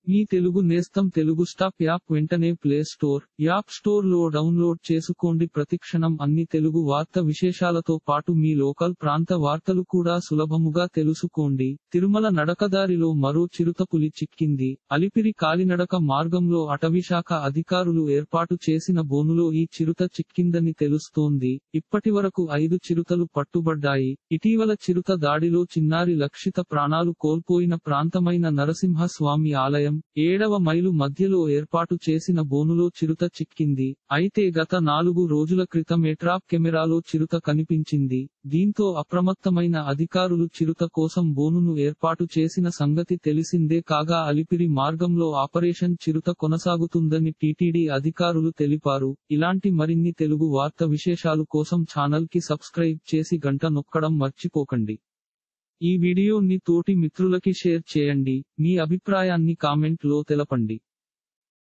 మీ తెలుగు నేస్తం Telugu stop app వెంటనే play store app store లో డౌన్లోడ్ చేసుకోండి ప్రతిక్షణం అన్ని తెలుగు వార్త విశేషాలతో పాటు మీ లోకల్ ప్రాంత వార్తలు కూడా సులభముగా తెలుసుకోండి తిరుమల నడకదారిలో మరో చిరుతపులి చిక్కింది అలిపిరి కాలినడక మార్గంలో అటవీశాఖ అధికారులు ఏర్పాటు చేసిన బోనులో ఈ చిరుత చిక్కిందని తెలుస్తోంది ఇప్పటివరకు ఐదు చిరుతలు పట్టుబడ్డాయి ఇటీవల చిరుత దాడిలో చిన్నారి లక్షిత ప్రాణాలు కోల్పోయిన ప్రాంతమైన నరసింహస్వామి ఆలయం ఏడవ మైలు మధ్యలో ఏర్పాటు చేసిన బోనులో చిరుత చిక్కింది అయితే గత నాలుగు రోజుల క్రితం ఎట్రాప్ కెమెరాలో చిరుత కనిపించింది దీంతో అప్రమత్తమైన అధికారులు చిరుత కోసం బోనును ఏర్పాటు చేసిన సంగతి తెలిసిందే కాగా అలిపిరి మార్గంలో ఆపరేషన్ చిరుత కొనసాగుతుందని టీటీడీ అధికారులు తెలిపారు ఇలాంటి మరిన్ని తెలుగు వార్త విశేషాలు కోసం ఛానల్ కి సబ్స్క్రైబ్ చేసి గంట నొక్కడం మర్చిపోకండి ఈ వీడియోని తోటి మిత్రులకి షేర్ చేయండి మీ అభిప్రాయాన్ని కామెంట్ లో తెలపండి